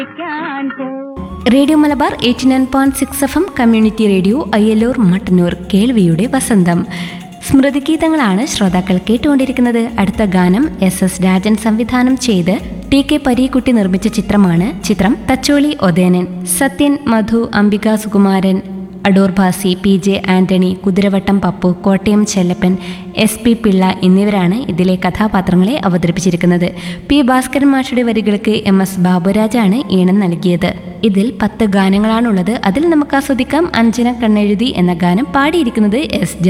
radio Malabar eighty nine point six F M community radio Ayyallur Mattannur കേൾവിയുടെ വസന്തം സ്മൃതിഗീതങ്ങളാണ് ശ്രോതാക്കൾ കേട്ടുകൊണ്ടിരിക്കുന്നത് അടുത്ത ഗാനം എസ് എസ് രാജൻ സംവിധാനം ചെയ്ത് ടി കെ പരീക്കുട്ടി നിർമ്മിച്ച ചിത്രമാണ് ചിത്രം Thacholi Othenan Sathyan Madhu Ambika Sukumaran Adoor Bhasi P J Antony Kuthiravattam Pappu Kottayam Chellappan S P Pillai എന്നിവരാണ് ഇതിലെ കഥാപാത്രങ്ങളെ അവതരിപ്പിച്ചിരിക്കുന്നത് പി ഭാസ്കരൻ മാഷയുടെ വരികൾക്ക് എം എസ് ബാബുരാജാണ് ഈണം നൽകിയത് ഇതിൽ പത്ത് ഗാനങ്ങളാണുള്ളത് അതിൽ നമുക്ക് ആസ്വദിക്കാം അഞ്ജന കണ്ണെഴുതി എന്ന ഗാനം പാടിയിരിക്കുന്നത് എസ്